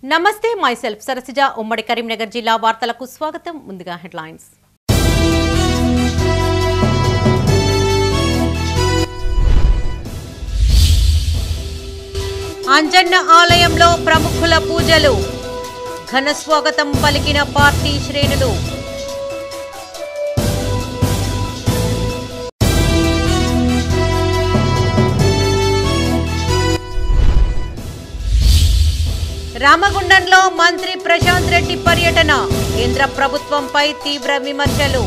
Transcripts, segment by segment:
నమస్తే మైసెల్ఫ్ సరసిజ ఉమ్మడి కరీంనగర్ జిల్లా వార్తలకు స్వాగతం ముందుగా హెడ్లైన్స్ అంజన్న ఆలయంలో ప్రముఖుల పూజలు ఘన స్వాగతం పలికిన పార్టీ శ్రేణులు రామగుండంలో మంత్రి ప్రశాంత్ రెడ్డి పర్యటన కేంద్ర ప్రభుత్వంపై తీవ్ర విమర్శలు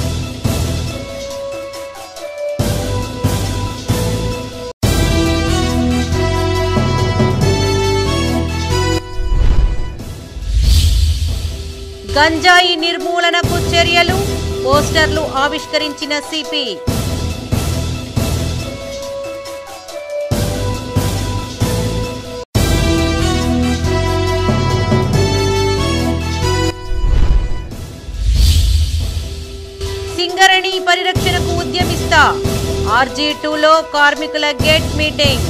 గంజాయి నిర్మూలనకు చర్యలు పోస్టర్లు ఆవిష్కరించిన సిపి సింగరణి పరిరక్షణకు ఉద్యమిస్తా ఆర్జీ టూలో కార్మికుల గేట్ మీటింగ్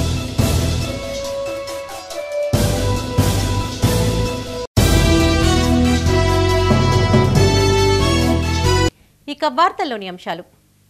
ఇక వార్తల్లోని అంశాలు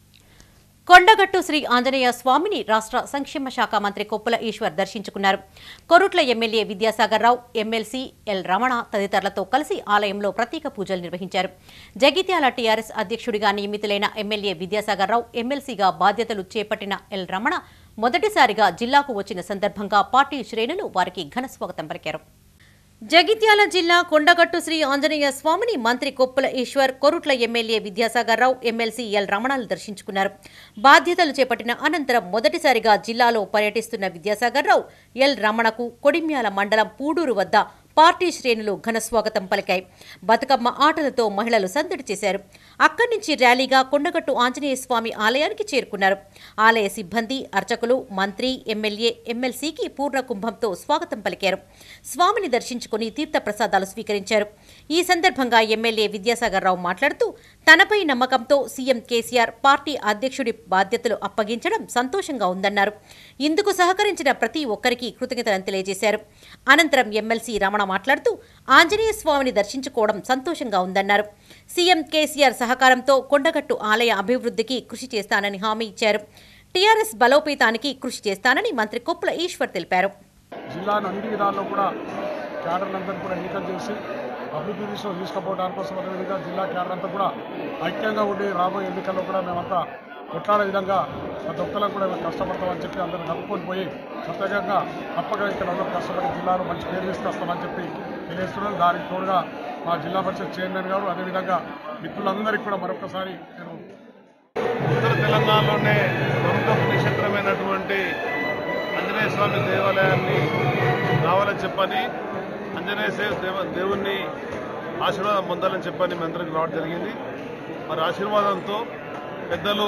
కొండగట్టు శ్రీ ఆంజనేయ స్వామిని రాష్ట్ర సంక్షేమ శాఖ మంత్రి కొప్పుల ఈశ్వర్ దర్శించుకున్నారు Korutla MLA Vidyasagar Rao MLC L Ramana తదితరులతో కలిసి ఆలయంలో ప్రత్యేక పూజలు నిర్వహించారు జగిత్యాల టీఆర్ఎస్ అధ్యక్షుడిగా నియమితులైన ఎమ్మెల్యే విద్యాసాగర్ రావు ఎమ్మెల్సీగా బాధ్యతలు చేపట్టిన ఎల్ రమణ మొదటిసారిగా జిల్లాకు వచ్చిన సందర్భంగా పార్టీ శ్రేణులు వారికి ఘన స్వాగతం పలికారు జగిత్యాల జిల్లా కొండగట్టు శ్రీ ఆంజనేయ స్వామిని మంత్రి Koppula Eshwar Korutla MLA Vidyasagar Rao MLC L రమణలు దర్శించుకున్నారు బాధ్యతలు చేపట్టిన అనంతరం మొదటిసారిగా జిల్లాలో పర్యటిస్తున్న విద్యాసాగర్ రావు ఎల్ రమణకు కొడిమ్యాల మండలం పూడూరు వద్ద పార్టీ శ్రేణులు ఘన స్వాగతం పలికాయి బతుకమ్మ ఆటలతో మహిళలు సందడి చేశారు అక్కడి నుంచి ర్యాలీగా కొండగట్టు ఆంజనేయ స్వామి ఆలయానికి చేరుకున్నారు ఆలయ సిబ్బంది అర్చకులు మంత్రి ఎమ్మెల్యే ఎమ్మెల్సీకి పూర్ణ కుంభంతో స్వాగతం పలికారు స్వామిని దర్శించుకుని తీర్థ ప్రసాదాలు స్వీకరించారు ఈ సందర్భంగా ఎమ్మెల్యే విద్యాసాగర్ రావు మాట్లాడుతూ తనపై నమ్మకంతో సీఎం కేసీఆర్ పార్టీ అధ్యక్షుడి బాధ్యతలు అప్పగించడం సంతోషంగా ఉందన్నారు ఇందుకు సహకరించిన ప్రతి ఒక్కరికి కృతజ్ఞతలను తెలియజేశారు అనంతరం ఎమ్మెల్సీ రమణ మాట్లాడుతూ ఆంజనేయ స్వామిని దర్శించుకోవడం సంతోషంగా ఉందన్నారు సీఎం కేసీఆర్ సహకారంతో కొండగట్టు ఆలయ అభివృద్ధికి కృషి చేస్తానని హామీ ఇచ్చారు టీఆర్ఎస్ బలోపేతానికి కృషి చేస్తానని మంత్రి కొప్పుల ఈశ్వర్ తెలిపారు జిల్లాను అన్ని విధాల్లో కూడా క్యాడర్లందరూ కూడా ఎన్నికలు చేసి అభివృద్ధి దిశలో తీసుకుపోవడానికి కోసం అదేవిధంగా జిల్లా క్యాడర్ అంతా కూడా ఐక్యంగా ఉండి రాబోయే ఎన్నికల్లో కూడా మేమంతా కొట్లాడే విధంగా ప్రతి ఒక్కరికి కూడా మేము కష్టపడతామని చెప్పి అందరూ కలుపుకొని పోయి ప్రత్యేకంగా తప్పక ఇక్కడ అందరూ కష్టపడి జిల్లాలో మంచి పేరు తీసుకొస్తామని చెప్పి తెలియజేస్తున్నాను దానికి తోడుగా మా జిల్లా పరిషత్ చైర్మన్ గారు అదేవిధంగా మిత్రులందరికీ కూడా మరొకసారి నేను ఉత్తర తెలంగాణలోనే ప్రముఖ పుణ్యక్షేత్రమైనటువంటి ఆంజనేయ స్వామి దేవాలయాన్ని రావాలని చెప్పని ఆంజనేయ సేవ దేవ దేవుణ్ణి ఆశీర్వాదం పొందాలని చెప్పని మీ అందరికి రావడం జరిగింది మరి ఆశీర్వాదంతో పెద్దలు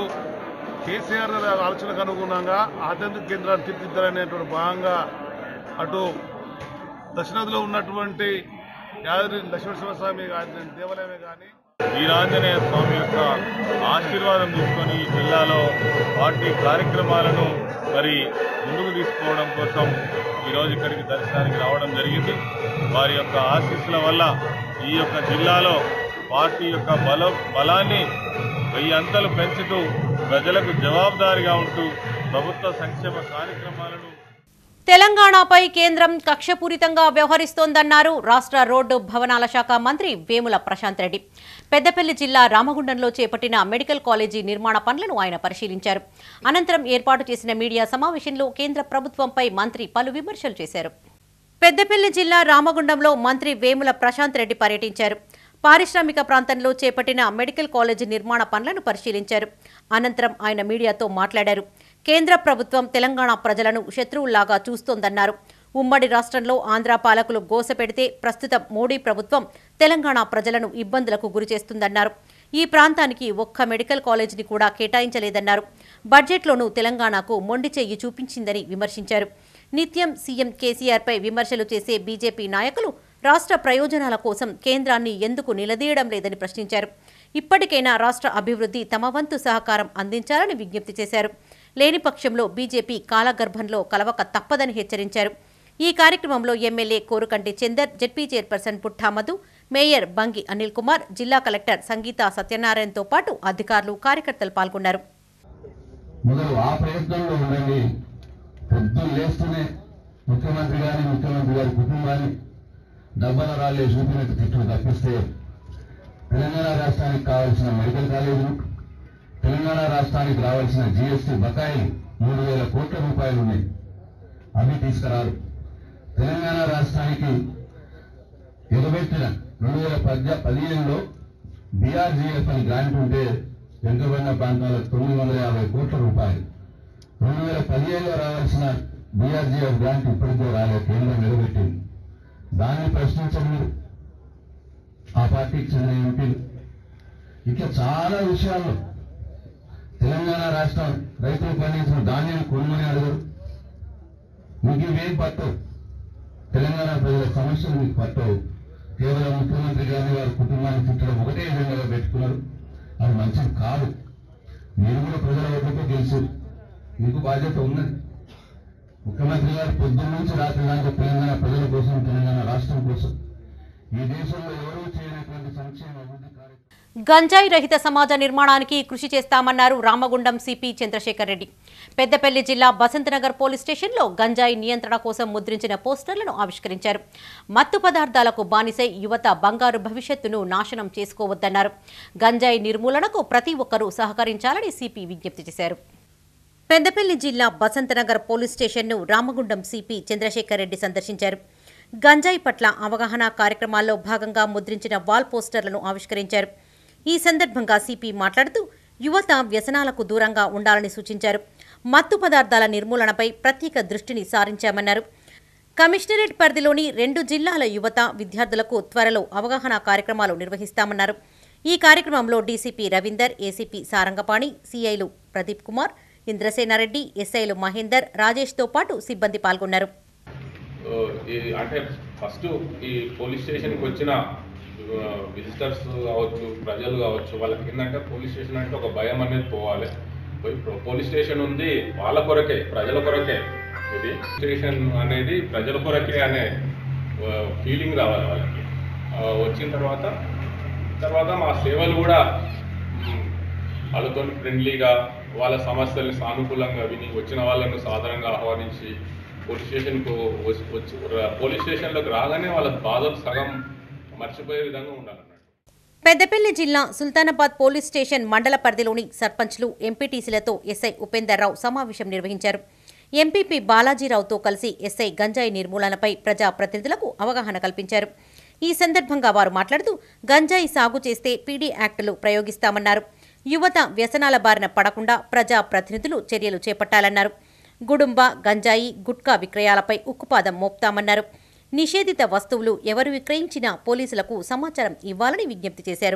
కేసీఆర్ గారి ఆలోచనకు అనుగుణంగా ఆధ్యాత్మిక కేంద్రాన్ని తీర్చిదిద్దాలనేటువంటి భాగంగా అటు దక్షిణాదిలో ఉన్నటువంటి యాదగిరి లక్ష్మీనరసింహస్వామి గారి దేవాలయమే కానీ వీరాంజనేయ స్వామి యొక్క ఆశీర్వాదం తీసుకొని ఈ జిల్లాలో పార్టీ కార్యక్రమాలను మరి ముందుకు తీసుకోవడం కోసం ఈరోజు ఇక్కడికి దర్శనానికి రావడం జరిగింది వారి యొక్క ఆశీస్సుల వల్ల ఈ యొక్క జిల్లాలో పార్టీ యొక్క బల బలాన్ని వెయ్యి అంతలు పెంచుతూ ప్రజలకు జవాబుదారీగా ఉంటూ ప్రభుత్వ సంక్షేమ కార్యక్రమాలను తెలంగాణపై కేంద్రం కక్షపూరితంగా వ్యవహరిస్తోందన్నారు రాష్ట్ర రోడ్డు భవనాల శాఖ మంత్రి వేముల ప్రశాంత్ రెడ్డి పెద్దపల్లి జిల్లా రామగుండంలో చేపట్టిన మెడికల్ కాలేజీ నిర్మాణ పనులను ఆయన పరిశీలించారు అనంతరం ఏర్పాటు చేసిన మీడియా సమావేశంలో కేంద్ర ప్రభుత్వంపై మంత్రి పలు విమర్శలు చేశారు పెద్దపల్లి జిల్లా రామగుండంలో మంత్రి వేముల ప్రశాంత్ రెడ్డి పర్యటించారు పారిశ్రామిక ప్రాంతంలో చేపట్టిన మెడికల్ కాలేజీ నిర్మాణ పనులను పరిశీలించారు అనంతరం ఆయన మీడియాతో మాట్లాడారు కేంద్ర ప్రభుత్వం తెలంగాణ ప్రజలను శత్రువుల్లాగా చూస్తోందన్నారు ఉమ్మడి రాష్ట్రంలో ఆంధ్ర పాలకులు గోసపెడితే ప్రస్తుతం మోడీ ప్రభుత్వం తెలంగాణ ప్రజలను ఇబ్బందులకు గురిచేస్తుందన్నారు ఈ ప్రాంతానికి ఒక్క మెడికల్ కాలేజీని కూడా కేటాయించలేదన్నారు బడ్జెట్లోనూ తెలంగాణకు మొండి చెయ్యి చూపించిందని విమర్శించారు నిత్యం సీఎం కేసీఆర్పై విమర్శలు చేసే బీజేపీ నాయకులు రాష్ట్ర ప్రయోజనాల కోసం కేంద్రాన్ని ఎందుకు నిలదీయడం లేదని ప్రశ్నించారు ఇప్పటికైనా రాష్ట్ర అభివృద్ధి తమ వంతు సహకారం అందించాలని విజ్ఞప్తి చేశారు లేని పక్షంలో బీజేపీ కాలగర్భంలో కలవక తప్పదని హెచ్చరించారు ఈ కార్యక్రమంలో MLA Korukanti Chander ZP chairperson Putta Madhu mayor Bangi Anil Kumar జిల్లా కలెక్టర్ సంగీత సత్యనారాయణతో పాటు అధికారులు కార్యకర్తలు పాల్గొన్నారు మొదలు ఆ ప్రయత్నంలో ఉండండి పొద్దున్న లేస్తూనే ముఖ్యమంత్రి గారి ముఖ్యమంత్రి గారి కుటుంబాన్ని డబ్బల రాళ్ళే చూపినట్టు తిట్లు తప్పిస్తే తెలంగాణ రాష్ట్రానికి కావాల్సిన మెడికల్ కాలేజీలు తెలంగాణ రాష్ట్రానికి రావాల్సిన జీఎస్టీ బకాయిలు మూడు వేల కోట్ల రూపాయలు ఉన్నాయి అవి తీసుకురారు తెలంగాణ రాష్ట్రానికి ఎగబెట్టిన రెండు వేల పద్య పదిహేనులో బీఆర్జీఎఫ్ అని గ్రాంట్ ఉంటే వెనుకబడిన ప్రాంతాలకు తొమ్మిది వందల యాభై కోట్ల రూపాయలు రెండు వేల పదిహేనులో రావాల్సిన బీఆర్జీఎఫ్ గ్రాంట్ ఇప్పటికే రాలే కేంద్రం నిలబెట్టింది దాన్ని ప్రశ్నించండి మీరు ఆ పార్టీకి చెందిన ఎంపీలు ఇట్లా చాలా విషయాల్లో తెలంగాణ రాష్ట్రం రైతులు పండించిన ధాన్యాన్ని కొనుగోని అడగరు మీకు ఇవేం పట్టవు తెలంగాణ ప్రజల సమస్యలు మీకు పట్టవు కేవలం ముఖ్యమంత్రి గారిని వారి కుటుంబాన్ని తిట్టడం ఒకటే ఎజెండాగా పెట్టుకున్నారు అది మంచిది కాదు మీరు కూడా ప్రజల వద్దకు గెలిచి మీకు బాధ్యత ఉన్నది ముఖ్యమంత్రి గారు పొద్దున్న నుంచి రాత్రి దాకా తెలంగాణ ప్రజల కోసం తెలంగాణ రాష్ట్రం కోసం ఈ దేశంలో ఎవరూ చేయనటువంటి సంక్షేమ అభివృద్ధి కార్యక్రమం గంజాయి రహిత సమాజ నిర్మాణానికి కృషి చేస్తామన్నారు రామగుండం సిపి చంద్రశేఖర్ రెడ్డి పెద్దపల్లి జిల్లా బసంతనగర్ పోలీస్ స్టేషన్లో గంజాయి నియంత్రణ కోసం ముద్రించిన పోస్టర్లను ఆవిష్కరించారు మత్తు పదార్థాలకు బానిసై యువత బంగారు భవిష్యత్తును నాశనం చేసుకోవద్దన్నారు గంజాయి నిర్మూలనకు ప్రతి ఒక్కరూ సహకరించాలని సిపి విజ్ఞప్తి చేశారు పెద్దపల్లి జిల్లా బసంతనగర్ పోలీస్ స్టేషన్ను రామగుండం సిపి చంద్రశేఖర్ రెడ్డి సందర్శించారు గంజాయి పట్ల అవగాహన కార్యక్రమాల్లో భాగంగా ముద్రించిన వాల్ పోస్టర్లను ఆవిష్కరించారు ఈ సందర్భంగా సిపి మాట్లాడుతూ యువత వ్యసనాలకు దూరంగా ఉండాలని సూచించారు మత్తు పదార్థాల నిర్మూలనపై ప్రత్యేక దృష్టిని సారించామన్నారు కమిషనరేట్ పరిధిలోని రెండు జిల్లాల యువత విద్యార్థులకు త్వరలో అవగాహన కార్యక్రమాలు నిర్వహిస్తామన్నారు ఈ కార్యక్రమంలో డీసీపీ రవీందర్ ఏసీపీ సారంగపాణి సిఐలు ప్రదీప్ కుమార్ ఇంద్రసేనారెడ్డి ఎస్ఐలు మహేందర్ రాజేష్తో పాటు సిబ్బంది పాల్గొన్నారు ఆ, ఈ అంటే ఫస్ట్ ఈ పోలీస్ స్టేషన్కి వచ్చిన విజిటర్స్ కావచ్చు ప్రజలు కావచ్చు వాళ్ళకి ఏంటంటే పోలీస్ స్టేషన్ అంటే ఒక భయం అనేది పోవాలి పోయి పో- పోలీస్ స్టేషన్ ఉంది వాళ్ళ కొరకే ప్రజల కొరకే ఇది స్టేషన్ అనేది ప్రజల కొరకే అనే ఫీలింగ్ రావాలి వాళ్ళకి ఆ, వచ్చిన తర్వాత తర్వాత మా సేవలు కూడా మ్, వాళ్ళతో ఫ్రెండ్లీగా వాళ్ళ సమస్యల్ని సానుకూలంగా విని వచ్చిన వాళ్ళను సాధారణంగా ఆహ్వానించి పోలీస్ స్టేషన్కు వచ్చి వచ్చి పోలీస్ స్టేషన్లోకి రాగానే వాళ్ళ బాధలు సగం మర్చిపోయే విధంగా ఉండాలన్నట్టు పెద్దపల్లి జిల్లా సుల్తానాబాద్ పోలీస్ స్టేషన్ మండల పరిధిలోని సర్పంచ్లు ఎంపీటీసీలతో ఎస్ఐ ఉపేందర్ రావు సమావేశం నిర్వహించారు ఎంపీపీ బాలాజీరావుతో కలిసి ఎస్ఐ గంజాయి నిర్మూలనపై ప్రజా ప్రతినిధులకు అవగాహన కల్పించారు ఈ సందర్భంగా వారు మాట్లాడుతూ గంజాయి సాగు చేస్తే పీడీ యాక్టులు ప్రయోగిస్తామన్నారు యువత వ్యసనాల బారిన పడకుండా ప్రజా ప్రతినిధులు చర్యలు చేపట్టాలన్నారు గుడుంబ గంజాయి గుట్కా విక్రయాలపై ఉక్కుపాదం మోపుతామన్నారు నిషేధిత వస్తువులు ఎవరు విక్రయించినా పోలీసులకు సమాచారం ఇవ్వాలని విజ్ఞప్తి చేశారు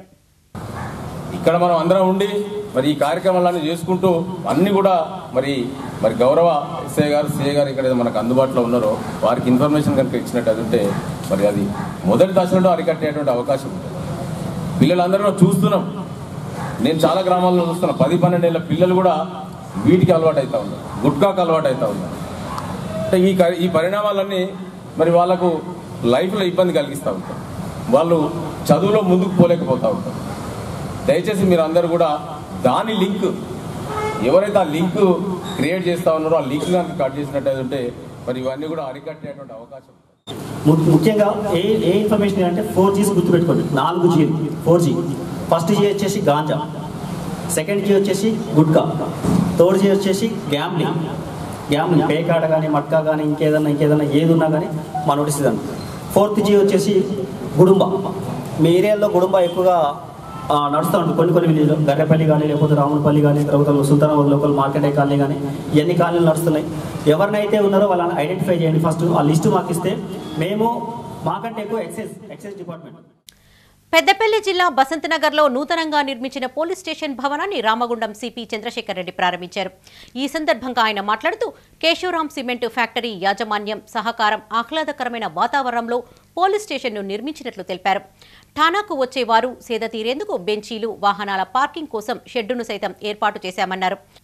ఇక్కడ మనం అందరం ఉండి మరి ఈ కార్యక్రమాలన్నీ చేసుకుంటూ అన్ని కూడా మరి మరి గౌరవ ఎస్ఐ గారు సిఐ గారు ఇక్కడ మనకు అందుబాటులో ఉన్నారో వారికి ఇన్ఫర్మేషన్ కనుక ఇచ్చినట్టు ఉంటే మరి అది మొదటి దశలో అరికట్టేటువంటి అవకాశం ఉంటుంది పిల్లలందరూ కూడా చూస్తున్నాం నేను చాలా గ్రామాల్లో చూస్తున్నా పది పన్నెండేళ్ల పిల్లలు కూడా వీటికి అలవాటు అవుతా ఉన్నారు గుట్కాకు అలవాటు అవుతా ఉన్నారు అంటే ఈ క- ఈ పరిణామాలన్నీ మరి వాళ్ళకు లైఫ్లో ఇబ్బంది కలిగిస్తూ ఉంటారు వాళ్ళు చదువులో ముందుకు పోలేకపోతూ ఉంటారు దయచేసి మీరు అందరూ కూడా దాని లింక్ ఎవరైతే ఆ లింక్ క్రియేట్ చేస్తా ఉన్నారో ఆ లింక్ కనుక కట్ చేసినట్టయితే ఉంటే మరి ఇవన్నీ కూడా అరికట్టేటువంటి అవకాశం ఉంది. ము- ముఖ్యంగా ఏ ఏ ఇన్ఫర్మేషన్ అంటే ఫోర్ జీస్ గుర్తుపెట్టుకోండి నాలుగు G four G first G వచ్చేసి గాంజా సెకండ్ జీ వచ్చేసి గుట్కా థర్డ్ జీ వచ్చేసి గ్యామ్లింగ్ గ్యామ్లింగ్ పేకాట కానీ మట్కా కానీ ఇంకేదన్నా ఇంకేదన్నా ఏది ఉన్నా కానీ మా నోటీస్ ఇదాను ఫోర్త్ జీ వచ్చేసి గుడుంబ మీ ఏరియాలో గుడుంబ ఎక్కువగా ఆ, నడుస్తూ ఉంటుంది కొన్ని కొన్ని విలేజ్లో గర్రెపల్లి కానీ లేకపోతే రాములపల్లి కానీ తర్వాత సుల్తానాబాద్ లోకల్ మార్కెట్ కాలనీ కానీ ఇవన్నీ కాలనీలు నడుస్తున్నాయి ఎవరినైతే ఉన్నారో వాళ్ళని ఐడెంటిఫై చేయండి ఫస్ట్ ఆ లిస్టు మాకు ఇస్తే మేము మాకంటే ఎక్కువ ఎక్సైజ్ ఎక్సైజ్ డిపార్ట్మెంట్ పెద్దపల్లి జిల్లా బసంతనగర్లో నూతనంగా నిర్మించిన పోలీస్ స్టేషన్ భవనాన్ని రామగుండం సిపి చంద్రశేఖర్ రెడ్డి ప్రారంభించారు ఈ సందర్భంగా ఆయన మాట్లాడుతూ కేశవరాం సిమెంట్ ఫ్యాక్టరీ యాజమాన్యం సహకారం ఆహ్లాదకరమైన వాతావరణంలో పోలీస్ స్టేషన్ను నిర్మించినట్లు తెలిపారు ఠానాకు వచ్చేవారు సేద తీరేందుకు బెంచీలు వాహనాల పార్కింగ్ కోసం షెడ్డును సైతం ఏర్పాటు చేశామన్నారు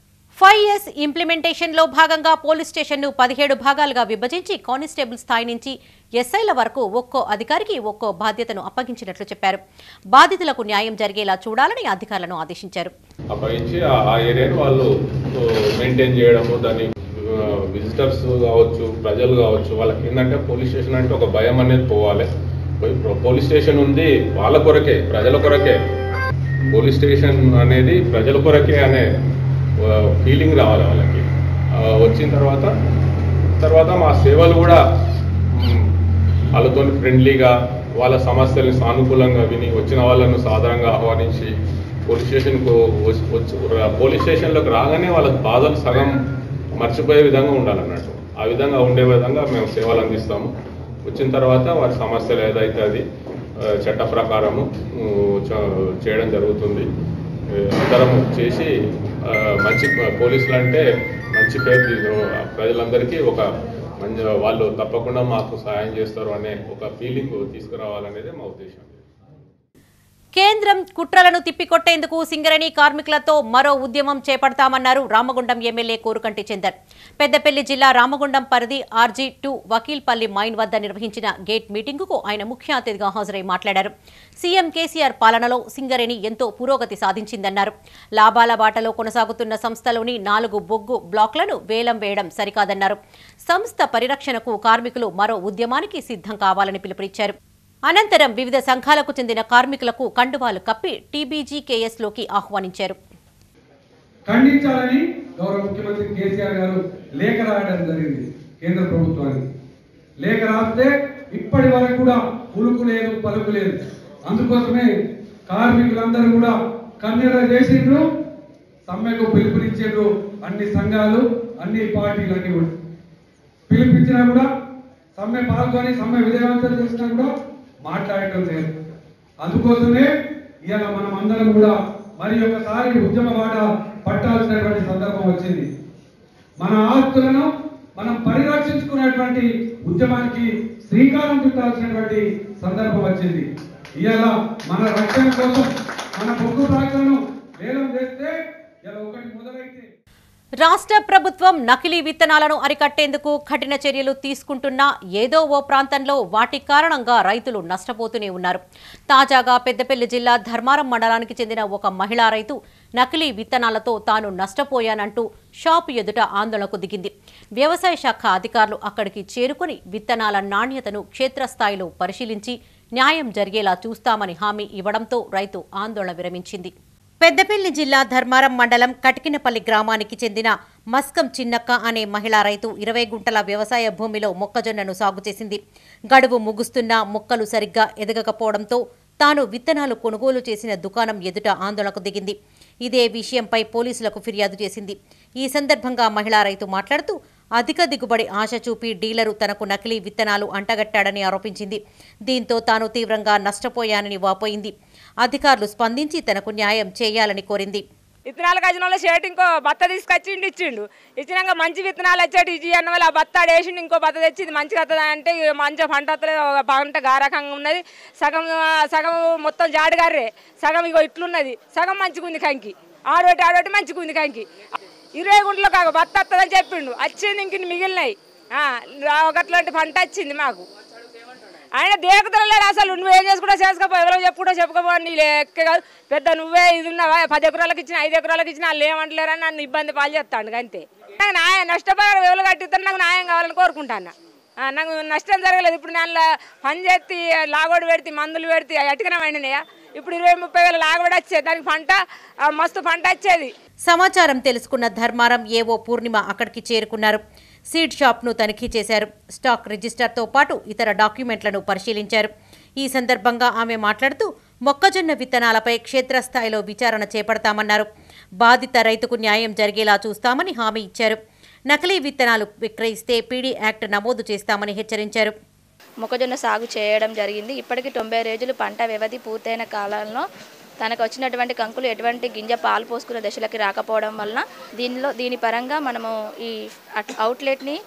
ఫైవ్ ఇయర్స్ ఇంప్లిమెంటేషన్లో భాగంగా పోలీస్ స్టేషన్ను పదిహేడు భాగాలుగా విభజించి కానిస్టేబుల్ స్థాయి నుంచి ఎస్ఐల వరకు ఒక్కో అధికారికి ఒక్కో బాధ్యతను అప్పగించినట్లు చెప్పారు బాధితులకు న్యాయం జరిగేలా చూడాలని అధికారులను ఆదేశించారు అప్పగించి ఆ- ఆ ఏరియాని వాళ్ళు మెయింటైన్ చేయడము దాన్ని విజిటర్స్ కావచ్చు ప్రజలు కావచ్చు వాళ్ళకి ఏంటంటే పోలీస్ స్టేషన్ అంటే ఒక భయం అనేది పోవాలి పోయి ప్రో- పోలీస్ స్టేషన్ ఉంది వాళ్ళ కొరకే ప్రజల కొరకే పోలీస్ స్టేషన్ అనేది ప్రజల కొరకే అనే ఫీలింగ్ రావాలి వాళ్ళకి ఆ, వచ్చిన తర్వాత తర్వాత మా సేవలు కూడా మ్, వాళ్ళతో ఫ్రెండ్లీగా వాళ్ళ సమస్యల్ని సానుకూలంగా విని వచ్చిన వాళ్ళను సాధారణంగా ఆహ్వానించి పోలీస్ స్టేషన్కు వచ్చి వచ్చి- పోలీస్ స్టేషన్లోకి రాగానే వాళ్ళ బాధలు సగం మర్చిపోయే విధంగా ఉండాలన్నట్టు ఆ విధంగా ఉండే విధంగా మేము సేవలు అందిస్తాము వచ్చిన తర్వాత వారి సమస్యలు ఏదైతే అది ఆ, చట్ట ప్రకారము ఊ, చ- చేయడం జరుగుతుంది ఆ, అందరం చేసి ఆ, మంచి పోలీసులు అంటే మంచి పేరు తీ- ప్రజలందరికీ ఒక మంచి వాళ్ళు తప్పకుండా మాకు సహాయం చేస్తారు అనే ఒక ఫీలింగ్ తీసుకురావాలనేదే మా ఉద్దేశం కేంద్రం కుట్రలను తిప్పికొట్టేందుకు సింగరేణి కార్మికులతో మరో ఉద్యమం చేపడతామన్నారు రామగుండం ఎమ్మెల్యే కోరుకంటి చందర్ పెద్దపల్లి జిల్లా రామగుండం పరిధి ఆర్జీ టూ వకీల్పల్లి మైన్ వద్ద నిర్వహించిన గేట్ మీటింగుకు ఆయన ముఖ్య అతిథిగా హాజరై మాట్లాడారు సీఎం కేసీఆర్ పాలనలో సింగరేణి ఎంతో పురోగతి సాధించిందన్నారు లాభాల బాటలో కొనసాగుతున్న సంస్థలోని నాలుగు బొగ్గు బ్లాక్లను వేలం వేయడం సరికాదన్నారు సంస్థ పరిరక్షణకు కార్మికులు మరో ఉద్యమానికి సిద్ధం కావాలని పిలుపునిచ్చారు అనంతరం వివిధ సంఘాలకు చెందిన కార్మికులకు కండువాలు కప్పి టీబీజీకేఎస్లోకి ఆహ్వానించారు ఖండించాలని గౌరవ ముఖ్యమంత్రి కేసీఆర్ గారు లేఖ రాయడం జరిగింది కేంద్ర ప్రభుత్వానికి లేఖ రాస్తే ఇప్పటి వరకు కూడా ఉలుకు లేదు పలుకు లేదు అందుకోసమే కార్మికులందరూ కూడా కన్నెర చేసిండ్రు సమ్మెకు పిలుపునిచ్చిండ్రు అన్ని సంఘాలు అన్ని పార్టీలు అన్ని కూడా పిలిపించినా కూడా సమ్మె పాల్గొని సమ్మె విజయవంతం చేసినా కూడా మాట్లాడటం లేదు అందుకోసమే ఇవాళ మనం అందరం కూడా మరి ఒకసారి ఉద్యమ వాడ పట్టాల్సినటువంటి సందర్భం వచ్చింది మన ఆస్తులను మనం పరిరక్షించుకునేటువంటి ఉద్యమానికి శ్రీకారం చుట్టాల్సినటువంటి సందర్భం వచ్చింది ఇవాళ మన రక్షణ కోసం మన బొగ్గు బ్లాక్లను వేలం వేస్తే ఇలా ఒకటి మొదలైతే రాష్ట్ర ప్రభుత్వం నకిలీ విత్తనాలను అరికట్టేందుకు కఠిన చర్యలు తీసుకుంటున్నా ఏదో ఓ ప్రాంతంలో వాటి కారణంగా రైతులు నష్టపోతూనే ఉన్నారు తాజాగా పెద్దపల్లి జిల్లా ధర్మారం మండలానికి చెందిన ఒక మహిళా రైతు నకిలీ విత్తనాలతో తాను నష్టపోయానంటూ షాపు ఎదుట ఆందోళనకు దిగింది వ్యవసాయ శాఖ అధికారులు అక్కడికి చేరుకుని విత్తనాల నాణ్యతను క్షేత్రస్థాయిలో పరిశీలించి న్యాయం జరిగేలా చూస్తామని హామీ ఇవ్వడంతో రైతు ఆందోళన విరమించింది పెద్దపల్లి జిల్లా ధర్మారం మండలం కటికినపల్లి గ్రామానికి చెందిన మస్కం చిన్నక్క అనే మహిళా రైతు ఇరవై గుంటల వ్యవసాయ భూమిలో మొక్కజొన్నను సాగు చేసింది గడువు ముగుస్తున్నా మొక్కలు సరిగ్గా ఎదగకపోవడంతో తాను విత్తనాలు కొనుగోలు చేసిన దుకాణం ఎదుట ఆందోళనకు దిగింది ఇదే విషయంపై పోలీసులకు ఫిర్యాదు చేసింది ఈ సందర్భంగా మహిళా రైతు మాట్లాడుతూ అధిక దిగుబడి ఆశ చూపి డీలరు తనకు నకిలీ విత్తనాలు అంటగట్టాడని ఆరోపించింది దీంతో తాను తీవ్రంగా నష్టపోయానని వాపోయింది అధికారులు స్పందించి తనకు న్యాయం చేయాలని కోరింది విత్తనాలు కాసిన వాళ్ళు షర్ట్ ఇంకో బత్త తీసుకొచ్చి ఇంటి ఇచ్చిండు ఇచ్చినాక మంచి విత్తనాలు వచ్చాడు ఇచ్చి అన్న వాళ్ళు ఆ బత్త వేసిండు ఇంకో బత్త తెచ్చి ఇది మంచిగా వస్తుంది అంటే ఇక మంచిగా పంట వస్తలేదు ఒక పంట గారకంగా ఉన్నది సగం ఆ, సగం మొత్తం జాడుగారే సగం ఇగో ఇట్లున్నది సగం మంచిగా ఉంది కంకి ఆడోటి ఆడోటి మంచిగా ఉంది కంకి ఇరవై గుంటలో కాక బత్త వస్తుందని చెప్పిండు వచ్చింది ఇంక మిగిలినాయి ఆ, ఒకట్లాంటి పంట వచ్చింది మాకు ఆయన దేకతలేడు అసలు నువ్వేం చేసుకుంటా చేసుకోపో ఎవరో చెప్పుకుంటా చెప్పుకోపో నీ లెక్క కాదు పెద్ద నువ్వే ఇది ఉన్నావా పది ఎకరాలకు ఇచ్చిన ఐదు ఎకరాలకు ఇచ్చిన వాళ్ళు ఏమంటలేరని నన్ను ఇబ్బంది పాలు చేస్తాడు అంతే నాకు న్యాయం నష్టపరిహారం ఎవరు కట్టిస్తారు నాకు న్యాయం కావాలని కోరుకుంటాను ఆ, నాకు నష్టం జరగలేదు ఇప్పుడు నేను లా- పని చేసి లాగోడు పెడితే మందులు పెడితే అటుకన వండినాయా ఇప్పుడు ఇరవై ముప్పై వేల లాగోడు వచ్చేది దానికి పంట ఆ, మస్తు పంట వచ్చేది సమాచారం తెలుసుకున్న ధర్మారం ఏవో పూర్ణిమ అక్కడికి చేరుకున్నారు సీడ్ షాప్ను తనిఖీ చేశారు స్టాక్ రిజిస్టర్తో పాటు ఇతర డాక్యుమెంట్లను పరిశీలించారు ఈ సందర్భంగా ఆమె మాట్లాడుతూ మొక్కజొన్న విత్తనాలపై క్షేత్రస్థాయిలో విచారణ చేపడతామన్నారు బాధిత రైతుకు న్యాయం జరిగేలా చూస్తామని హామీ ఇచ్చారు నకిలీ విత్తనాలు విక్రయిస్తే పీడీ యాక్ట్ నమోదు చేస్తామని హెచ్చరించారు మొక్కజొన్న సాగు చేయడం జరిగింది ఇప్పటికి తొంభై రోజులు పంట వ్యవధి పూర్తయిన కాలంలో తనకు వచ్చినటువంటి కంకులు ఎటువంటి గింజ పాలు పోసుకునే దశలకి రాకపోవడం వలన దీనిలో దీని పరంగా మనము ఈ అట్- అవుట్లెట్ని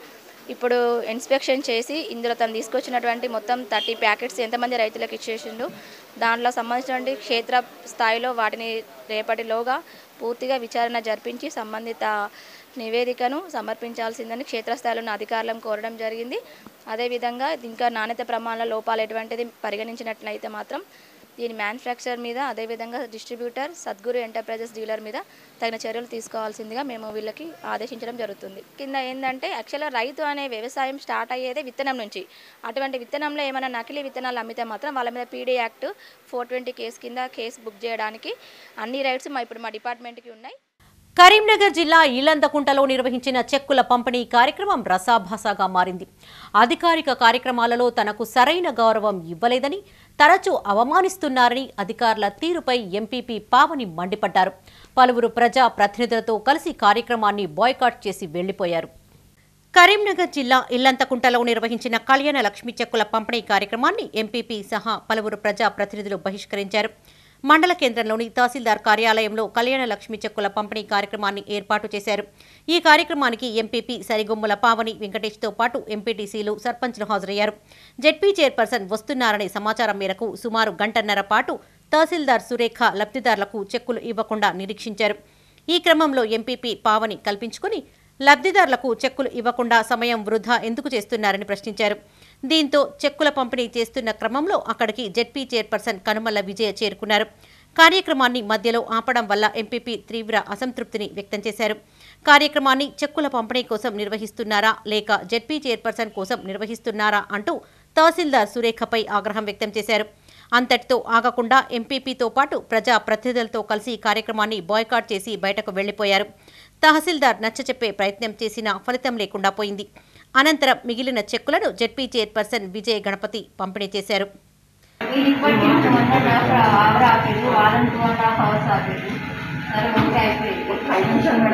ఇప్పుడు ఇన్స్పెక్షన్ చేసి ఇందులో తను తీసుకొచ్చినటువంటి మొత్తం థర్టీ ప్యాకెట్స్ ఎంతమంది రైతులకు ఇచ్చేసిండు దాంట్లో సంబంధించినటువంటి క్షేత్ర స్థాయిలో వాటిని రేపటిలోగా పూర్తిగా విచారణ జరిపించి సంబంధిత నివేదికను సమర్పించాల్సిందని క్షేత్రస్థాయిలో ఉన్న అధికారులను కోరడం జరిగింది అదేవిధంగా ఇంకా నాణ్యత ప్రమాణాల లోపాలు ఎటువంటిది పరిగణించినట్లయితే మాత్రం దీని మ్యానుఫ్యాక్చర్ మీద అదేవిధంగా డిస్ట్రిబ్యూటర్ సద్గురు ఎంటర్ప్రైజెస్ డీలర్ మీద తగిన చర్యలు తీసుకోవాల్సిందిగా మేము వీళ్ళకి ఆదేశించడం జరుగుతుంది కింద ఏంటంటే యాక్చువల్గా రైతు అనే వ్యవసాయం స్టార్ట్ అయ్యేదే విత్తనం నుంచి అటువంటి విత్తనంలో ఏమైనా నకిలీ విత్తనాలు అమ్మితే మాత్రం వాళ్ళ మీద PD act four twenty case కింద కేసు బుక్ చేయడానికి అన్ని రైట్స్ మా ఇప్పుడు మా డిపార్ట్మెంట్కి ఉన్నాయి కరీంనగర్ జిల్లా ఇల్లందకుంటలో నిర్వహించిన చెక్కుల పంపిణీ కార్యక్రమం రసాభాసాగా మారింది అధికారిక కార్యక్రమాలలో తనకు సరైన గౌరవం ఇవ్వలేదని తరచూ అవమానిస్తున్నారని అధికారుల తీరుపై ఎంపీపీ పావని మండిపడ్డారు పలువురు ప్రజా ప్రతినిధులతో కలిసి కార్యక్రమాన్ని బాయ్కాట్ చేసి వెళ్లిపోయారు కరీంనగర్ జిల్లా ఇల్లంతకుంటలో నిర్వహించిన కళ్యాణ లక్ష్మి చెక్కుల పంపిణీ కార్యక్రమాన్ని ఎంపీపీ సహా పలువురు ప్రజా ప్రతినిధులు బహిష్కరించారు మండల కేంద్రంలోని తహసీల్దార్ కార్యాలయంలో కళ్యాణ లక్ష్మి చెక్కుల పంపిణీ కార్యక్రమాన్ని ఏర్పాటు చేశారు ఈ కార్యక్రమానికి ఎంపీపీ సరిగొమ్ముల పావని వెంకటేష్తో పాటు ఎంపీటీసీలు సర్పంచ్లు హాజరయ్యారు జెడ్పీ చైర్పర్సన్ వస్తున్నారనే సమాచారం మేరకు సుమారు గంటన్నర పాటు తహసీల్దార్ సురేఖ లబ్ధిదారులకు చెక్కులు ఇవ్వకుండా నిరీక్షించారు ఈ క్రమంలో ఎంపీపీ పావని కల్పించుకుని లబ్ధిదారులకు చెక్కులు ఇవ్వకుండా సమయం వృధా ఎందుకు చేస్తున్నారని ప్రశ్నించారు దీంతో చెక్కుల పంపిణీ చేస్తున్న క్రమంలో అక్కడికి జెడ్పీ చైర్పర్సన్ కనుమల్ల విజయ చేరుకున్నారు కార్యక్రమాన్ని మధ్యలో ఆపడం వల్ల ఎంపీపీ తీవ్ర అసంతృప్తిని వ్యక్తం చేశారు కార్యక్రమాన్ని చెక్కుల పంపిణీ కోసం నిర్వహిస్తున్నారా లేక జెడ్పీ చైర్పర్సన్ కోసం నిర్వహిస్తున్నారా అంటూ తహసీల్దార్ సురేఖపై ఆగ్రహం వ్యక్తం చేశారు అంతటితో ఆగకుండా ఎంపీపీతో పాటు ప్రజా ప్రతినిధులతో కలిసి కార్యక్రమాన్ని బాయ్కాట్ చేసి బయటకు వెళ్లిపోయారు తహసీల్దార్ నచ్చచెప్పే ప్రయత్నం చేసినా ఫలితం లేకుండా పోయింది అనంతరం మిగిలిన చెక్కులను జెడ్పీ చైర్పర్సన్ విజయ్ గణపతి పంపిణీ చేశారు ఇప్పటికీ టూ హండ్రెడ్ అవర్ ఆపేది వాళ్ళని టూ అండ్ హాఫ్ అవర్స్ ఆపేది సరే ఓకే అయిపోయింది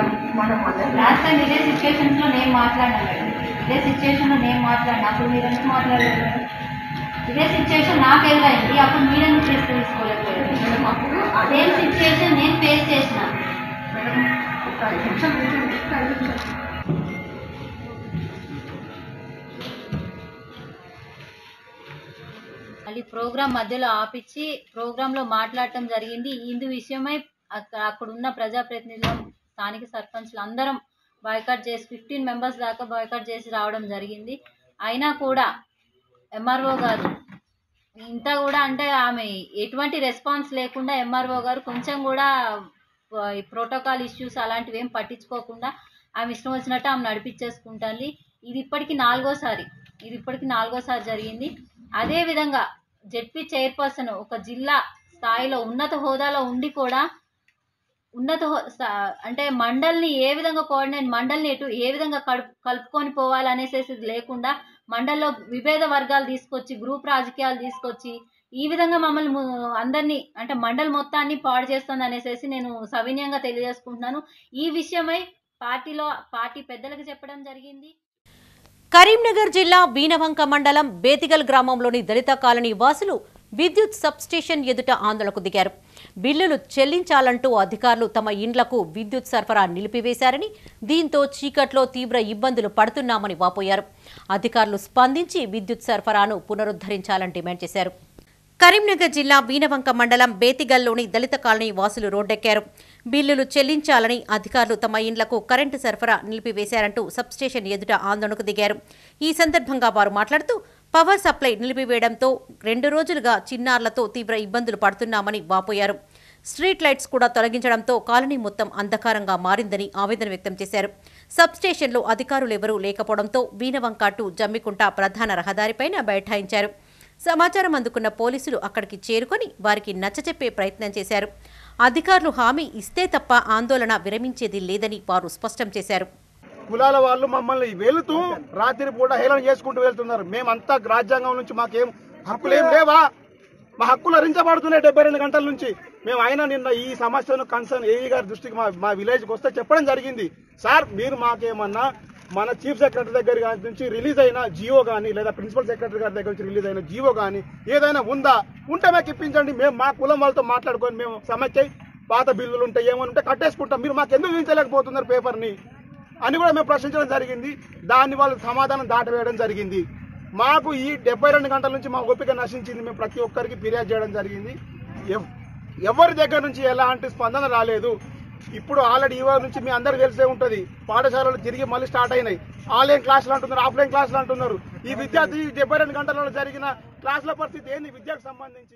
లాస్ట్ టైం ఇదే సిచ్యువేషన్స్ లో నేను మాట్లాడినా మేడం ఇదే సిచ్యువేషన్ లో నేను మాట్లాడినా అప్పుడు మీరు ఎందుకు మాట్లాడలేదు మేడం ఇదే సిచ్యువేషన్ నాకు ఎదురైంది అప్పుడు మీరు ఎందుకు ఫేస్ తీసుకోలేకపోయారు మేడం అప్పుడు అదే సిచ్యువేషన్ నేను ఫేస్ చేసిన మేడం ఒక ఐదు నిమిషాలు కూర్చోండి. ఒక ఐదు నిమిషాలు. మళ్ళీ ప్రోగ్రామ్ మధ్యలో ఆపిచ్చి ప్రోగ్రాంలో మాట్లాడటం జరిగింది ఇందు విషయమై అక్కడ అక్కడ ఉన్న ప్రజాప్రతినిధులు స్థానిక సర్పంచ్లు అందరం బాయ్కాట్ చేసి ఫిఫ్టీన్ మెంబర్స్ దాకా బాయ్కాట్ చేసి రావడం జరిగింది అయినా కూడా ఎంఆర్ఓ గారు ఇంత కూడా అంటే ఆమె ఎటువంటి రెస్పాన్స్ లేకుండా ఎంఆర్ఓ గారు కొంచెం కూడా ప్రోటోకాల్ ఇష్యూస్ అలాంటివి ఏం పట్టించుకోకుండా ఆమె ఇష్టం వచ్చినట్టు ఆమె నడిపించేసుకుంటుంది ఇది ఇప్పటికి నాలుగోసారి ఇది ఇప్పటికి నాలుగోసారి జరిగింది అదే విధంగా జెడ్పీ చైర్పర్సన్ ఒక జిల్లా స్థాయిలో ఉన్నత హోదాలో ఉండి కూడా ఉన్నత హో- స- అంటే మండల్ని ఏ విధంగా కోఆర్డినేట్ మండల్ని ఎటు ఏ విధంగా కలుపు కలుపుకొని పోవాలనేసి లేకుండా మండల్లో విభేద వర్గాలు తీసుకొచ్చి గ్రూప్ రాజకీయాలు తీసుకొచ్చి ఈ విధంగా మమ్మల్ని ము- అందరినీ అంటే మండల్ మొత్తాన్ని పాడు చేస్తుంది అనేసి నేను సవినయంగా తెలియజేసుకుంటున్నాను ఈ విషయమై పార్టీలో పార్టీ పెద్దలకు చెప్పడం జరిగింది కరీంనగర్ జిల్లా వీనవంక మండలం బేతిగల్ గ్రామంలోని దళిత కాలనీ వాసులు విద్యుత్ సబ్స్టేషన్ ఎదుట ఆందోళనకు దిగారు బిల్లులు చెల్లించాలంటూ అధికారులు తమ ఇండ్లకు విద్యుత్ సరఫరా నిలిపివేశారని దీంతో చీకట్లో తీవ్ర ఇబ్బందులు పడుతున్నామని వాపోయారు అధికారులు స్పందించి విద్యుత్ సరఫరాను పునరుద్ధరించాలని డిమాండ్ చేశారు కరీంనగర్ జిల్లా వీనవంక మండలం బేతిగల్లోని దళిత కాలనీ వాసులు రోడ్డెక్కారు బిల్లులు చెల్లించాలని అధికారులు తమ ఇండ్లకు కరెంటు సరఫరా నిలిపివేశారంటూ సబ్స్టేషన్ ఎదుట ఆందోళనకు దిగారు ఈ సందర్భంగా వారు మాట్లాడుతూ పవర్ సప్లై నిలిపివేయడంతో రెండు రోజులుగా చిన్నారులతో తీవ్ర ఇబ్బందులు పడుతున్నామని వాపోయారు స్ట్రీట్ లైట్స్ కూడా తొలగించడంతో కాలనీ మొత్తం అంధకారంగా మారిందని ఆవేదన వ్యక్తం చేశారు సబ్స్టేషన్లో అధికారులెవరూ లేకపోవడంతో వీనవంక టు జమ్మికుంట ప్రధాన రహదారిపైన బైఠాయించారు సమాచారం అందుకున్న పోలీసులు అక్కడికి చేరుకొని వారికి నచ్చచెప్పే ప్రయత్నం చేశారు అధికారులు హామీ ఇస్తే తప్ప ఆందోళన విరమించేది లేదని వారు స్పష్టం చేశారు కులాల వాళ్ళు మమ్మల్ని వెళుతూ రాత్రి పూట హేళన చేసుకుంటూ వెళ్తున్నారు మేమంతా రాజ్యాంగం నుంచి మాకేం హక్కులేం లేవా మా హక్కులు హరించబడుతున్నాయి డెబ్బై రెండు గంటల నుంచి మేము అయినా నిన్న ఈ సమస్యను కన్సర్న్ ఏఈ గారి దృష్టికి మా మా విలేజ్కి వస్తే చెప్పడం జరిగింది సార్ మీరు మాకేమన్నా మన చీఫ్ సెక్రటరీ దగ్గర గాని నుంచి రిలీజ్ అయిన జియో కానీ లేదా ప్రిన్సిపల్ సెక్రటరీ గారి దగ్గర నుంచి రిలీజ్ అయిన జియో కానీ ఏదైనా ఉందా ఉంటే మాకు ఇప్పించండి మేము మా కులం వాళ్ళతో మాట్లాడుకొని మేము సమస్య పాత బిల్లులు ఉంటాయి ఏమైనా ఉంటే కట్టేసుకుంటాం మీరు మాకు ఎందుకు ఇవ్వలేకపోతున్నారు పేపర్ని అని కూడా మేము ప్రశ్నించడం జరిగింది దాన్ని వాళ్ళు సమాధానం దాటవేయడం జరిగింది మాకు ఈ డెబ్బై రెండు గంటల నుంచి మా ఓపిక నశించింది మేము ప్రతి ఒక్కరికి ఫిర్యాదు చేయడం జరిగింది ఎవ్- ఎవరి దగ్గర నుంచి ఎలాంటి స్పందన రాలేదు ఇప్పుడు ఆల్రెడీ ఈ నుంచి మీ అందరికి తెలిసే ఉంటుంది పాఠశాలలు తిరిగి మళ్ళీ స్టార్ట్ అయినాయి ఆన్లైన్ క్లాసులు అంటున్నారు ఆఫ్లైన్ క్లాసులు అంటున్నారు ఈ విద్యార్థి డెబ్బై రెండు గంటలలో జరిగిన క్లాసుల పరిస్థితి ఏంది విద్యకు సంబంధించి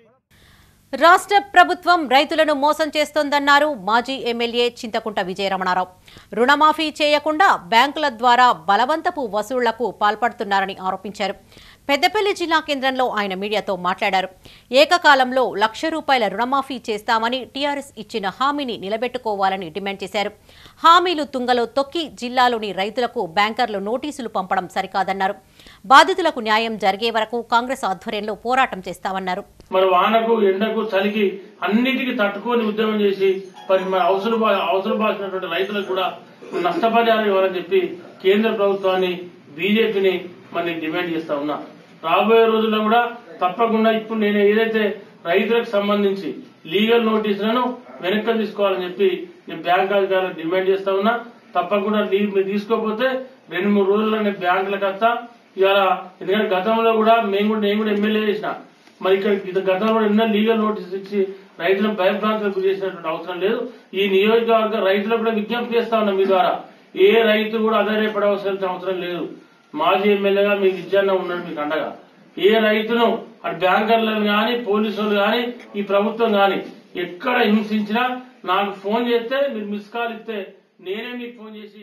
రాష్ట్ర ప్రభుత్వం రైతులను మోసం చేస్తోందన్నారు మాజీ ఎమ్మెల్యే చింతకుంట విజయరమణారావు రుణమాఫీ చేయకుండా బ్యాంకుల ద్వారా బలవంతపు వసూళ్లకు పాల్పడుతున్నారని ఆరోపించారు పెద్దపల్లి జిల్లా కేంద్రంలో ఆయన మీడియాతో మాట్లాడారు ఏకకాలంలో లక్ష రూపాయల రుణమాఫీ చేస్తామని టీఆర్ఎస్ ఇచ్చిన హామీని నిలబెట్టుకోవాలని డిమాండ్ చేశారు హామీలు తుంగలో తొక్కి జిల్లాలోని రైతులకు బ్యాంకర్లు నోటీసులు పంపడం సరికాదన్నారు బాధితులకు న్యాయం జరిగే వరకు కాంగ్రెస్ ఆధ్వర్యంలో పోరాటం చేస్తామన్నారు మరి వానకు ఎండకు చలికి అన్నిటికీ తట్టుకొని ఉద్యమం చేసి మరి మరి అవసరం అవసరం బాసినటువంటి రైతులకు కూడా నష్టపరిహారం ఇవ్వాలని చెప్పి కేంద్ర ప్రభుత్వాన్ని బీజేపీని మరి నేను డిమాండ్ చేస్తా ఉన్నా రాబోయే రోజుల్లో కూడా తప్పకుండా ఇప్పుడు నేను ఏదైతే రైతులకు సంబంధించి లీగల్ నోటీసులను వెనక్కి తీసుకోవాలని చెప్పి నేను బ్యాంక్ అధికారులకు డిమాండ్ చేస్తా ఉన్నా తప్పకుండా లీవ్ మీరు తీసుకోకపోతే రెండు మూడు రోజుల్లో నేను బ్యాంకులకు వస్తా ఇవాళ ఎందుకంటే గతంలో కూడా మేము కూడా నేను కూడా ఎమ్మెల్యే చేసిన మరి ఇక్కడ ఇది గతంలో ఎన్నో లీగల్ నోటీస్ ఇచ్చి రైతులను భయభ్రాంతులకు గురి చేసినటువంటి అవసరం లేదు ఈ నియోజకవర్గ రైతులకు కూడా విజ్ఞప్తి చేస్తా ఉన్నాం మీ ద్వారా ఏ రైతు కూడా ఆధారపడవలసిన అవసరం లేదు మాజీ ఎమ్మెల్యేగా మీకు ఇజ్జన్న ఉన్నాడు మీకు అండగా ఏ రైతును అటు బ్యాంకర్లను గాని పోలీసులు గాని ఈ ప్రభుత్వం గాని ఎక్కడ హింసించినా నాకు ఫోన్ చేస్తే మీరు మిస్ కాల్ ఇస్తే నేనే మీకు ఫోన్ చేసి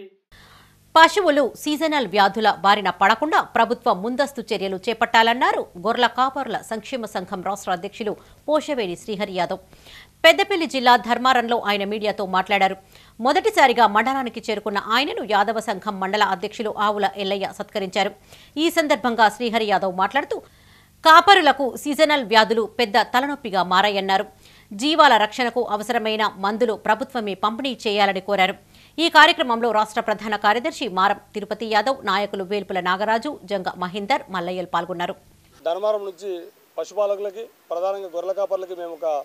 పశువులు సీజనల్ వ్యాధుల బారిన పడకుండా ప్రభుత్వం ముందస్తు చర్యలు చేపట్టాలన్నారు గొర్రెల కాపరుల సంక్షేమ సంఘం రాష్ట్ర అధ్యక్షులు పోషవేణి శ్రీహరి యాదవ్ పెద్దపల్లి జిల్లా ధర్మారంలో ఆయన మీడియాతో మాట్లాడారు మొదటిసారిగా మండలానికి చేరుకున్న ఆయనను యాదవ సంఘం మండల అధ్యక్షులు ఆవుల ఎల్లయ్య సత్కరించారు ఈ సందర్భంగా శ్రీహరి యాదవ్ మాట్లాడుతూ కాపరులకు సీజనల్ వ్యాధులు పెద్ద తలనొప్పిగా మారాయన్నారు జీవాల రక్షణకు అవసరమైన మందులు ప్రభుత్వమే పంపిణీ చేయాలని కోరారు ఈ కార్యక్రమంలో రాష్ట్ర ప్రధాన కార్యదర్శి మారం తిరుపతి యాదవ్ నాయకులు వేల్పుల నాగరాజు జంగ మహేందర్ మల్లయ్యలు పాల్గొన్నారు ధర్మారం నుంచి పశుపాలకులకి ప్రధానంగా గొర్రెల కాపర్లకి మేము ఒక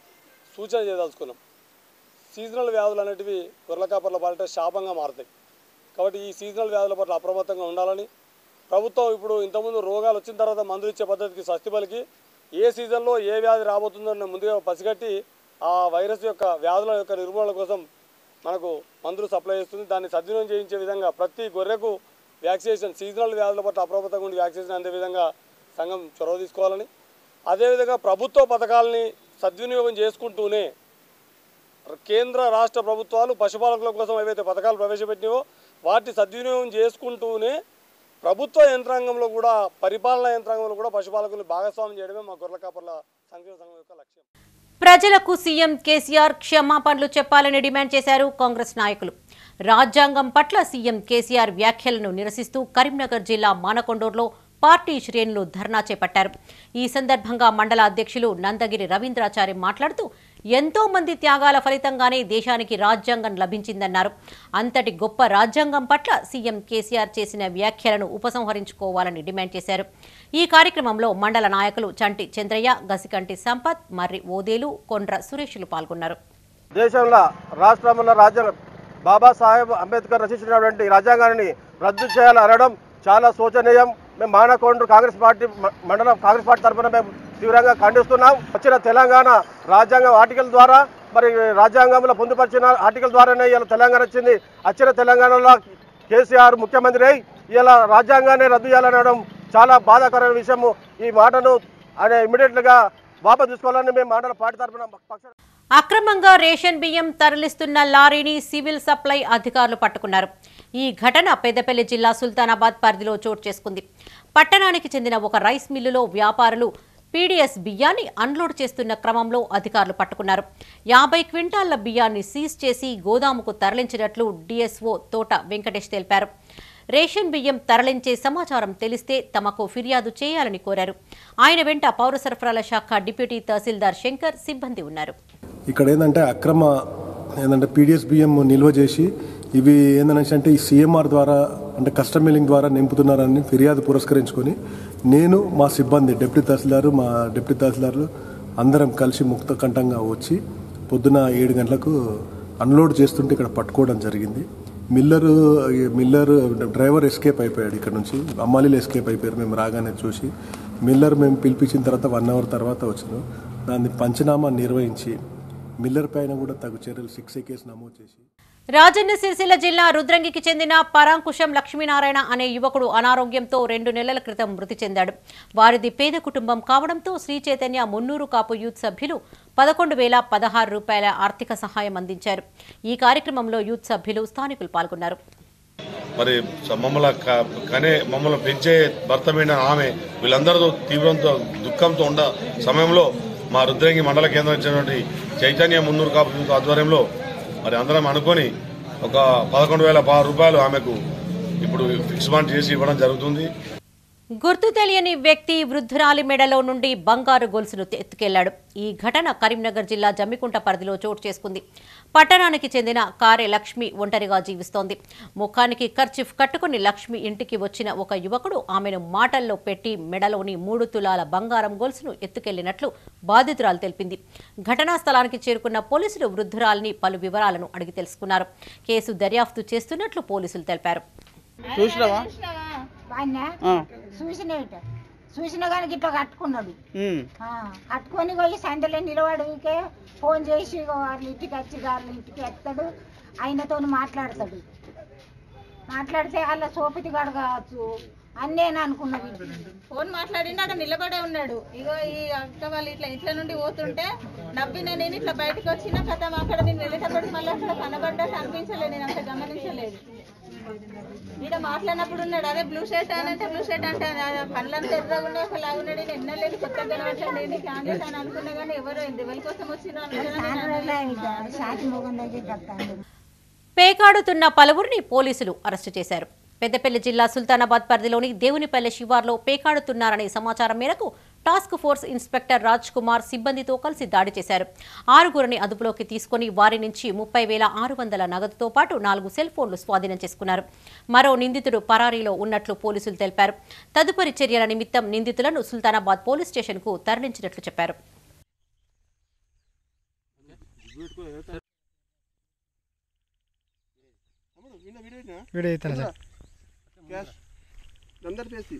సూచన చేయదలుచుకున్నాం సీజనల్ వ్యాధులు అనేటివి గొర్రెల కాపర్ల పాలిట శాపంగా మారుతాయి కాబట్టి ఈ సీజనల్ వ్యాధుల పట్ల అప్రమత్తంగా ఉండాలని ప్రభుత్వం ఇప్పుడు ఇంతకుముందు రోగాలు వచ్చిన తర్వాత మందులు ఇచ్చే పద్ధతికి స్వస్తి పలికి ఏ సీజన్లో ఏ వ్యాధి రాబోతుందో అని ముందుగా పసిగట్టి ఆ వైరస్ యొక్క వ్యాధుల యొక్క నిర్మూలన కోసం మనకు మందులు సప్లై చేస్తుంది దాన్ని సద్వినియోగం చేయించే విధంగా ప్రతి గొర్రెకు వ్యాక్సినేషన్ సీజనల్ వ్యాధుల పట్ల అప్రమత్తంగా ఉండి వ్యాక్సినేషన్ అందే విధంగా సంఘం చొరవ తీసుకోవాలని అదేవిధంగా ప్రభుత్వ పథకాలని సద్వినియోగం చేసుకుంటూనే కేంద్ర రాష్ట్ర ప్రభుత్వాలు పశుపాలకుల కోసం ఏవైతే పథకాలు ప్రవేశపెట్టినవో వాటిని సద్వినియోగం చేసుకుంటూనే ప్రభుత్వ యంత్రాంగంలో కూడా పరిపాలనా యంత్రాంగంలో కూడా పశుపాలకులు భాగస్వామ్యం చేయడమే మా గొర్రెల కాపర్ల సంక్షేమ సంఘం యొక్క లక్ష్యం ప్రజలకు సీఎం కేసీఆర్ క్షమాపణలు చెప్పాలని డిమాండ్ చేశారు కాంగ్రెస్ నాయకులు రాజ్యాంగం పట్ల సీఎం కేసీఆర్ వ్యాఖ్యలను నిరసిస్తూ కరీంనగర్ జిల్లా మానకొండూరులో పార్టీ శ్రేణులు ధర్నా చేపట్టారు ఈ సందర్భంగా మండల అధ్యక్షులు నందగిరి రవీంద్రాచారి మాట్లాడుతూ ఎంతో మంది త్యాగాల ఫలితంగానే దేశానికి రాజ్యాంగం లభించిందన్నారు అంతటి గొప్ప రాజ్యాంగం పట్ల సీఎం కేసీఆర్ చేసిన వ్యాఖ్యలను ఉపసంహరించుకోవాలని డిమాండ్ చేశారు ఈ కార్యక్రమంలో మండల నాయకులు చంటి చంద్రయ్య గసికంటి సంపత్ మర్రి ఓదేలు కొండ్ర సురేష్లు పాల్గొన్నారు దేశంలో రాష్ట్రంలో రాజ్యాంగ బాబాసాహెబ్ అంబేద్కర్ రచించినటువంటి రాజ్యాంగాన్ని రద్దు చేయాలనడం చాలా శోచనీయం మేము మానకొండ కాంగ్రెస్ పార్టీ మ- మండలం కాంగ్రెస్ పార్టీ తరఫున మేము తీవ్రంగా ఖండిస్తున్నాం వచ్చిన తెలంగాణ రాజ్యాంగం ఆర్టికల్ ద్వారా మరి రాజ్యాంగంలో పొందుపరిచిన ఆర్టికల్ ద్వారానే ఇలా తెలంగాణ వచ్చింది వచ్చిన తెలంగాణలో కేసీఆర్ ముఖ్యమంత్రి అయి ఇలా రాజ్యాంగాన్ని రద్దు చేయాలనడం చాలా బాధాకరమైన విషయము ఈ మాటను ఆయన ఇమీడియట్గా వాపసు తీసుకోవాలని మేము మండల పార్టీ తరఫున పక్ష అక్రమంగా రేషన్ బియ్యం తరలిస్తున్న లారీని సివిల్ సప్లై అధికారులు పట్టుకున్నారు ఈ ఘటన పెద్దపల్లి జిల్లా సుల్తానాబాద్ పరిధిలో చోటు చేసుకుంది పట్టణానికి చెందిన ఒక రైస్ మిల్లులో వ్యాపారులు పీడీఎస్ బియ్యాన్ని అన్లోడ్ చేస్తున్న క్రమంలో అధికారులు పట్టుకున్నారు యాభై క్వింటాళ్ల బియ్యాన్ని సీజ్ చేసి గోదాముకు తరలించినట్లు డీఎస్ఓ తోట వెంకటేష్ తెలిపారు రేషన్ బియ్యం తరలించే సమాచారం తెలిస్తే తమకు ఫిర్యాదు చేయాలని కోరారు ఆయన వెంట పౌర సరఫరాల శాఖ డిప్యూటీ తహసీల్దార్ శంకర్ సిబ్బంది ఉన్నారు ఇక్కడ ఏంటంటే అక్రమ ఏంటంటే పీడిఎస్ బియ్యం నిల్వ చేసి ఇవి ఏంటంటే అంటే ఈ సీఎంఆర్ ద్వారా అంటే కస్టమ్ మిల్లింగ్ ద్వారా నింపుతున్నారని ఫిర్యాదు పురస్కరించుకొని నేను మా సిబ్బంది డిప్యూటీ తహసీల్దారు మా డిప్యూటీ తహసీల్దార్లు అందరం కలిసి ముక్త కంఠంగా వచ్చి పొద్దున ఏడు గంటలకు అన్లోడ్ చేస్తుంటే ఇక్కడ పట్టుకోవడం జరిగింది మిల్లర్ మిల్లర్ డ్రైవర్ ఎస్కేప్ అయిపోయాడు ఇక్కడ నుంచి అమ్మాలీలు ఎస్కేప్ అయిపోయారు మేము రాగానే చూసి మిల్లర్ మేము పిలిపించిన తర్వాత వన్ అవర్ తర్వాత వచ్చినాం దాన్ని పంచనామా నిర్వహించి మిల్లర్ పైన కూడా తగు చర్యలు శిక్ష కేసు నమోదు చేసి రాజన్న సిరిసిల్ల జిల్లా రుద్రంగికి చెందిన పరాంకుశం లక్ష్మీనారాయణ అనే యువకుడు అనారోగ్యంతో రెండు నెలల క్రితం మృతి చెందాడు వారిది పేద కుటుంబం కావడంతో శ్రీ చైతన్య మున్నూరు కాపు యూత్ సభ్యులు పదకొండు వేల పదహారు రూపాయల ఆర్థిక సహాయం అందించారు ఈ కార్యక్రమంలో యూత్ సభ్యులు స్థానికులు పాల్గొన్నారు మరి స- మమ్మల్ని క- కనే మమ్మల్ని పెంచే భర్తమైన ఆమె వీళ్ళందరితో తీవ్రంతో దుఃఖంతో ఉండ సమయంలో మా రుద్రంగి మండల కేంద్రం ఇచ్చినటువంటి చైతన్య మున్నూరు కాపు యూత్ ఆధ్వర్యంలో మరి అందరం అనుకొని ఒక పదకొండు వేల పదహారు రూపాయలు ఆమెకు ఇప్పుడు ఫిక్స్ బాండ్ చేసి ఇవ్వడం జరుగుతుంది గుర్తు తెలియని వ్యక్తి వృద్ధురాలి మెడలో నుండి బంగారు గొలుసును ఎత్తుకెళ్లాడు ఈ ఘటన కరీంనగర్ జిల్లా జమ్మికుంట పరిధిలో చోటు చేసుకుంది పట్టణానికి చెందిన కారే లక్ష్మి ఒంటరిగా జీవిస్తోంది ముఖానికి కర్చిఫ్ కట్టుకుని లక్ష్మి ఇంటికి వచ్చిన ఒక యువకుడు ఆమెను మాటల్లో పెట్టి మెడలోని మూడు తులాల బంగారం గొలుసును ఎత్తుకెళ్లినట్లు బాధితురాలు తెలిపింది ఘటనా స్థలానికి చేరుకున్న పోలీసులు వృద్ధురాలిని పలు వివరాలను అడిగి తెలుసుకున్నారు కేసు దర్యాప్తు చేస్తున్నట్లు పోలీసులు తెలిపారు చూసినావా వాడినా ఆ. చూసినట చూసిన కానీ ఇట్లా కట్టుకున్నాడు ఉమ్. ఆ, కట్టుకొని పోయి సండలో నిలబడికే ఫోన్ చేసి ఇగో వాళ్ళ ఇంటికి వచ్చి వాళ్ళ ఇంటికి ఎత్తాడు ఆయనతో మాట్లాడతాడు మాట్లాడితే వాళ్ళ సోపితి గడ కావచ్చు అన్నేనా అనుకున్నది ఫోన్ మాట్లాడిండు అక్కడ నిలబడే ఉన్నాడు ఇగో ఈ అక్క వాళ్ళు ఇట్లా ఇంట్లో నుండి పోతుంటే నవ్విన నేను ఇట్లా బయటకు వచ్చిన కథ అక్కడ నేను వెళ్ళేటప్పటికి మళ్ళీ అక్కడ కనబడ్డా కనిపించలేదు నేను అంత గమనించలేదు ఈడ మాట్లాడినప్పుడు ఉన్నాడు అదే బ్లూ షర్ట్ అని అంటే బ్లూ షర్ట్ అంటే ఆ పనులంతా ఎర్రగా ఉన్నాయి ఒక లాగున్నాడు నేను ఎన్నలేదు కొత్త కనబడలేదు ఏంటి క్యాండిడేట్ అని అనుకున్నా కానీ ఎవరు ఎవరి కోసం వచ్చిన షాటి మొగం దగ్గర కట్టాడు పేకాడుతున్న పలువురిని పోలీసులు అరెస్టు చేశారు పెద్దపల్లి జిల్లా సుల్తానాబాద్ పరిధిలోని దేవునిపల్లె శివార్లో పేకాడుతున్నారనే సమాచారం మేరకు task force inspector Raj Kumar సిబ్బందితో కలిసి దాడి చేశారు ఆరుగురిని అదుపులోకి తీసుకుని వారి నుంచి ముప్పై వేల ఆరు వందల నగదుతో పాటు నాలుగు సెల్ ఫోన్లు స్వాధీనం చేసుకున్నారు మరో నిందితుడు పరారీలో ఉన్నట్లు పోలీసులు తెలిపారు తదుపరి చర్యల నిమిత్తం నిందితులను సుల్తానాబాద్ పోలీస్ స్టేషన్కు తరలించినట్లు చెప్పారు వీడియో ఇస్తాను సార్ క్యాష్ అందరు చేసి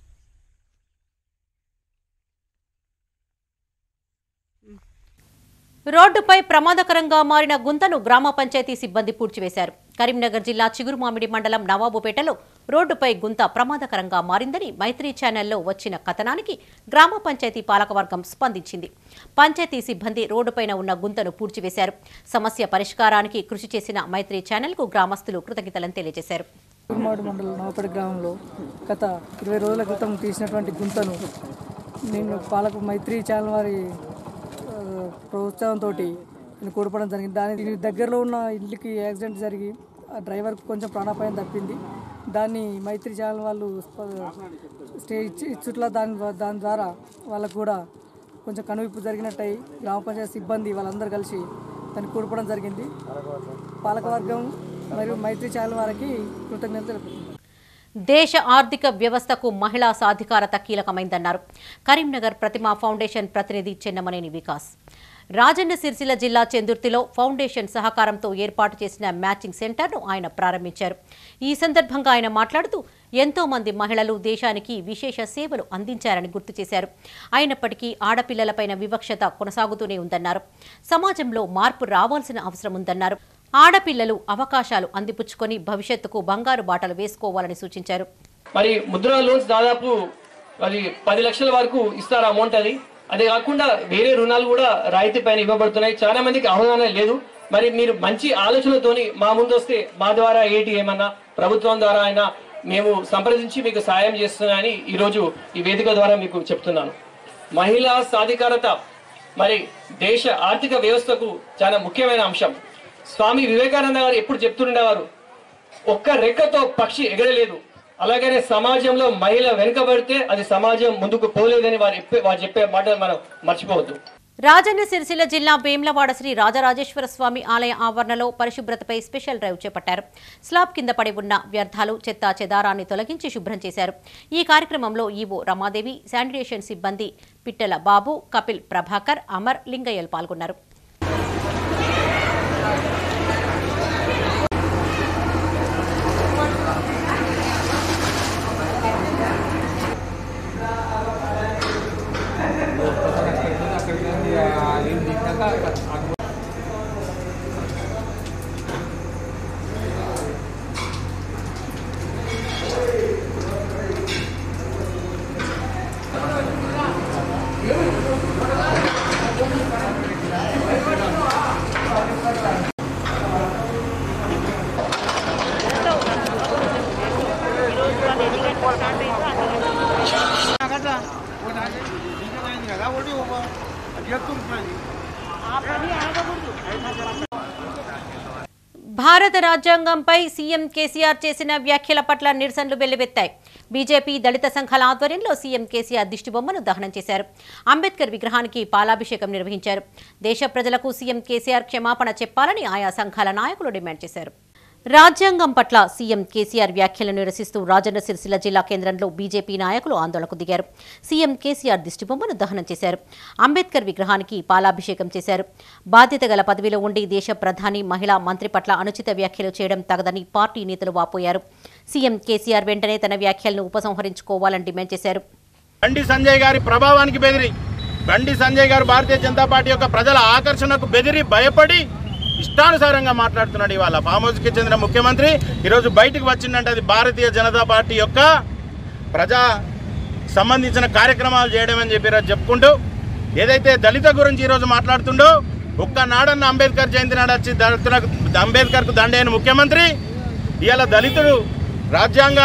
రోడ్డుపై ప్రమాదకరంగా మారిన గుంతను గ్రామ పంచాయతీ సిబ్బంది పూడ్చివేశారు కరీంనగర్ జిల్లా చిగురుమామిడి మండలం నవాబుపేటలో రోడ్డుపై గుంత ప్రమాదకరంగా మారిందని మైత్రి ఛానల్లో వచ్చిన కథనానికి గ్రామ పంచాయతీ పాలకవర్గం స్పందించింది పంచాయతీ సిబ్బంది రోడ్డుపైన ఉన్న గుంతను పూడ్చివేశారు సమస్య పరిష్కారానికి కృషి చేసిన మైత్రి ఛానల్కు గ్రామస్తులు కృతజ్ఞతలను తెలియజేశారు కుర్మాడు మండలం నవపేట గ్రామంలో గత ఇరవై రోజుల క్రితం తీసినటువంటి గుంతను నేను పాలకు మైత్రి ఛానల్ వారి ఆ, ప్రోత్సాహంతో నేను కూడపడం జరిగింది దాని దీని దగ్గరలో ఉన్న ఇంటికి యాక్సిడెంట్ జరిగి ఆ డ్రైవర్కి కొంచెం ప్రాణాపాయం తప్పింది దాన్ని మైత్రి ఛానల్ వాళ్ళు స్ప- స్టే ఇచ్చి ఇచ్చుట్లా దాని ద్వా- దాని ద్వారా వాళ్ళకు కూడా కొంచెం కనువిప్పు జరిగినట్టయి గ్రామ పంచాయతీ సిబ్బంది వాళ్ళందరూ కలిసి దాన్ని కూడపడం జరిగింది పాలకవర్గం మరియు మైత్రి ఛానల్ వారికి కృతజ్ఞతలు తెలుపుతున్నాను దేశ ఆర్థిక వ్యవస్థకు మహిళా సాధికారత కీలకమైందన్నారు కరీంనగర్ ప్రతిమా ఫౌండేషన్ ప్రతినిధి చెన్నమనేని వికాస్ రాజన్న సిరిసిల్ల జిల్లా చెందుర్తిలో ఫౌండేషన్ సహకారంతో ఏర్పాటు చేసిన మ్యాచింగ్ సెంటర్ను ఆయన ప్రారంభించారు ఈ సందర్భంగా ఆయన మాట్లాడుతూ ఎంతో మంది మహిళలు దేశానికి విశేష సేవలు అందించారని గుర్తు చేశారు అయినప్పటికీ ఆడపిల్లలపైన వివక్షత కొనసాగుతూనే ఉందన్నారు సమాజంలో మార్పు రావాల్సిన అవసరం ఉందన్నారు ఆడపిల్లలు అవకాశాలు అందిపుచ్చుకొని భవిష్యత్తుకు బంగారు బాటలు వేసుకోవాలని సూచించారు మరి ముద్రా లోన్స్ దాదాపు అది పది లక్షల వరకు ఇస్తారు అమౌంట్ అది అదే కాకుండా వేరే రుణాలు కూడా రాయితీ పైన ఇవ్వబడుతున్నాయి చాలా మందికి అవగాహన లేదు మరి మీరు మంచి ఆలోచనతోని మా ముందు వస్తే మా ద్వారా ఏంటి ఏమన్నా ప్రభుత్వం ద్వారా అయినా మేము సంప్రదించి మీకు సాయం చేస్తున్నామని ఈరోజు ఈ వేదిక ద్వారా మీకు చెప్తున్నాను మహిళా సాధికారత మరి దేశ ఆర్థిక వ్యవస్థకు చాలా ముఖ్యమైన అంశం స్వామి వివేకానంద గారు ఎప్పుడు చెప్తుండేవారు ఒక్క రెక్కతో పక్షి ఎగరలేదు అలాగనే సమాజంలో మహిళ వెనుకబడితే అది సమాజం ముందుకు పోలేదని వారు చెప్పే వారు చెప్పే మాట మనం మర్చిపోవద్దు రాజన్న సిరిసిల్ల జిల్లా వేమ్లవాడ శ్రీ రాజరాజేశ్వర స్వామి ఆలయ ఆవరణలో పరిశుభ్రతపై స్పెషల్ డ్రైవ్ చేపట్టారు స్లాబ్ కింద పడి ఉన్న వ్యర్థాలు చెత్త చెదారాన్ని తొలగించి శుభ్రం చేశారు ఈ కార్యక్రమంలో ఈవో రమాదేవి శానిటేషన్ సిబ్బంది పిట్టల బాబు కపిల్ ప్రభాకర్ అమర్ లింగయ్యలు పాల్గొన్నారు భారత రాజ్యాంగంపై సీఎం కేసీఆర్ చేసిన వ్యాఖ్యల పట్ల నిరసనలు వెల్లువెత్తాయి బీజేపీ దళిత సంఘాల ఆధ్వర్యంలో సీఎం కేసీఆర్ దిష్టిబొమ్మను దహనం చేశారు అంబేద్కర్ విగ్రహానికి పాలాభిషేకం నిర్వహించారు దేశ ప్రజలకు సీఎం కేసీఆర్ క్షమాపణ చెప్పాలని ఆయా సంఘాల నాయకులు డిమాండ్ చేశారు రాజ్యాంగం పట్ల సీఎం కేసీఆర్ వ్యాఖ్యలను నిరసిస్తూ రాజన్న సిరిసిల్ల జిల్లా కేంద్రంలో బీజేపీ నాయకులు ఆందోళనకు దిగారు సీఎం కేసీఆర్ దిష్టిబొమ్మను దహనం చేశారు అంబేద్కర్ విగ్రహానికి పాలాభిషేకం చేశారు బాధ్యత గల పదవిలో ఉండి దేశ ప్రధాని మహిళా మంత్రి పట్ల అనుచిత వ్యాఖ్యలు చేయడం తగదని పార్టీ నేతలు వాపోయారు సీఎం కేసీఆర్ వెంటనే తన వ్యాఖ్యలను ఉపసంహరించుకోవాలని డిమాండ్ చేశారు బండి సంజయ్ గారి ప్రభావానికి బెదిరి బండి సంజయ్ గారు భారతీయ జనతా పార్టీ యొక్క ప్రజల ఆకర్షణకు బెదిరి భయపడి ఇష్టానుసారంగా మాట్లాడుతున్నాడు ఇవాళ ఫామ్ హౌస్కి చెందిన ముఖ్యమంత్రి ఈరోజు బయటకు వచ్చిందంటే అది భారతీయ జనతా పార్టీ యొక్క ప్రజా సంబంధించిన కార్యక్రమాలు చేయడం అని చెప్పి ఈరోజు చెప్పుకుంటూ ఏదైతే దళిత గురించి ఈరోజు మాట్లాడుతుండో ఒక్క నాడన్న అంబేద్కర్ జయంతి నాడు వచ్చి దళితులకు అంబేద్కర్కు దండైన ముఖ్యమంత్రి ఇవాళ దళితుడు రాజ్యాంగ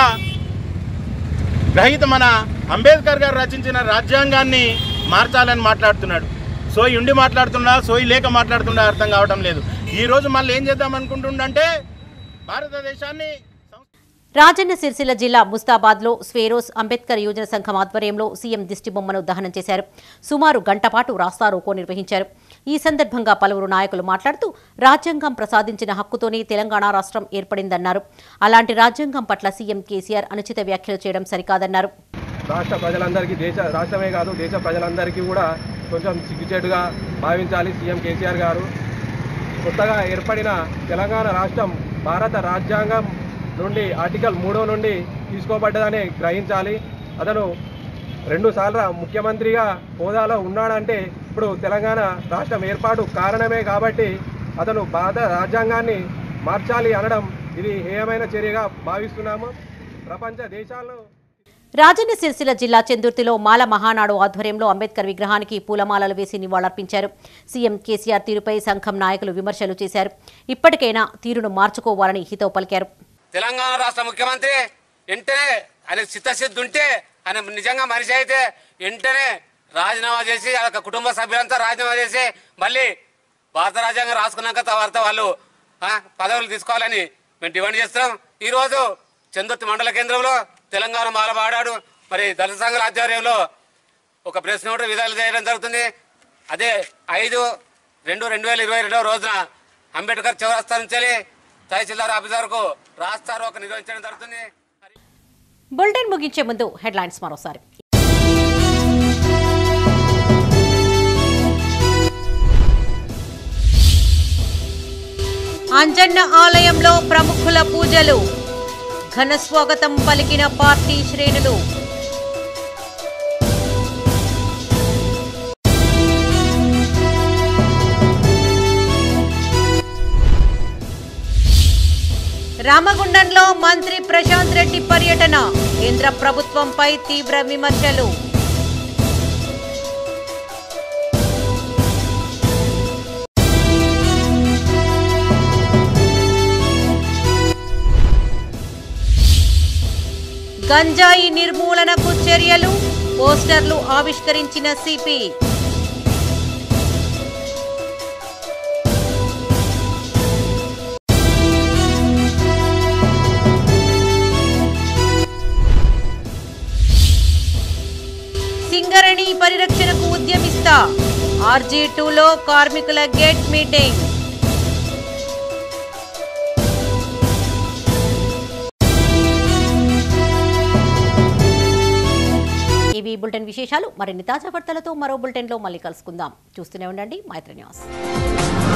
గ్రహీత మన అంబేద్కర్ గారు రచించిన రాజ్యాంగాన్ని మార్చాలని మాట్లాడుతున్నాడు సోయి ఉండి మాట్లాడుతున్నా సోయి లేక మాట్లాడుతున్నా అర్థం కావడం లేదు ఈ రోజు మళ్ళీ ఏం చేద్దాం అనుకుంటుండంటే భారతదేశాన్ని రాజన్న సిరిసిల్ల జిల్లా ముస్తాబాద్లో స్వేరోస్ అంబేద్కర్ యోజన సంఘం ఆధ్వర్యంలో సీఎం దిష్టిబొమ్మను దహనం చేశారు సుమారు గంట పాటు రాస్తారోకో నిర్వహించారు ఈ సందర్భంగా పలువురు నాయకులు మాట్లాడుతూ రాజ్యాంగం ప్రసాదించిన హక్కుతోనే తెలంగాణ రాష్ట్రం ఏర్పడిందన్నారు అలాంటి రాజ్యాంగం పట్ల సీఎం కేసీఆర్ అనుచిత వ్యాఖ్యలు చేయడం సరికాదన్నారు రాష్ట్ర ప్రజలందరికీ దేశ రాష్ట్రమే కాదు దేశ ప్రజలందరికీ కూడా కొంచెం సిగ్గుచేటుగా భావించాలి సీఎం కేసీఆర్ గారు కొత్తగా ఏర్పడిన తెలంగాణ రాష్ట్రం భారత రాజ్యాంగం నుండి ఆర్టికల్ మూడో నుండి తీసుకోబడ్డదని గ్రహించాలి అతను రెండు సార్లు ముఖ్యమంత్రిగా హోదాలో ఉన్నాడంటే ఇప్పుడు తెలంగాణ రాష్ట్రం ఏర్పాటు కారణమే కాబట్టి అతను భారత రాజ్యాంగాన్ని మార్చాలి అనడం ఇది హేయమైన చర్యగా భావిస్తున్నాము ప్రపంచ దేశాల్లో రాజన్న సిరిసిల్ల జిల్లా చెందుర్తిలో మాల మహానాడు ఆధ్వర్యంలో అంబేద్కర్ విగ్రహానికి పూలమాలలు వేసి నివాళులర్పించారు సీఎం కేసీఆర్ తీరుపై సంఘం నాయకులు విమర్శలు చేశారు ఇప్పటికైనా తీరును మార్చుకోవాలని హితవు పలికారు తెలంగాణ రాష్ట్ర ముఖ్యమంత్రి వెంటనే ఆయన చిత్తశుద్ధి ఉంటే ఆయన నిజంగా మనిషి అయితే వెంటనే రాజీనామా చేసి వాళ్ళ యొక్క కుటుంబ సభ్యులంతా రాజీనామా చేసి మళ్ళీ భారత రాజ్యాంగం రాసుకున్నాక తర్వాత వాళ్ళు ఆ, పదవులు తీసుకోవాలని మేము డిమాండ్ చేస్తున్నాం ఈ రోజు చందుర్తి మండల కేంద్రంలో తెలంగాణ మాలబాడాడు మరి దళిత సంఘాల ఆధ్వర్యంలో ఒక ప్రెస్ నోట్ విడుదల చేయడం జరుగుతుంది అదే ఐదు రెండు రెండు వేల ఇరవై రెండవ రోజున అంబేద్కర్ చౌరస్తా నుంచి తహసీల్దార్ ఆఫీస్ వరకు రాస్తారు ఒక నిర్వహించడం జరుగుతుంది బులెటిన్ ముగించే ముందు హెడ్లైన్స్ మరోసారి అంజన్న ఆలయంలో ప్రముఖుల పూజలు ఘన స్వాగతం పలికిన పార్టీ శ్రేణులు రామగుండంలో మంత్రి ప్రశాంత్ రెడ్డి పర్యటన కేంద్ర ప్రభుత్వంపై తీవ్ర విమర్శలు గంజాయి నిర్మూలనకు చర్యలు పోస్టర్లు ఆవిష్కరించిన సిపి సింగరేణి పరిరక్షణకు ఉద్యమిస్తా ఆర్జీ టూలో కార్మికుల గేట్ మీటింగ్ ఇవి బులెటిన్ విశేషాలు మరిన్ని తాజా వార్తలతో మరో బులెటిన్లో మళ్ళీ కలుసుకుందాం చూస్తూనే ఉండండి మైత్రి న్యూస్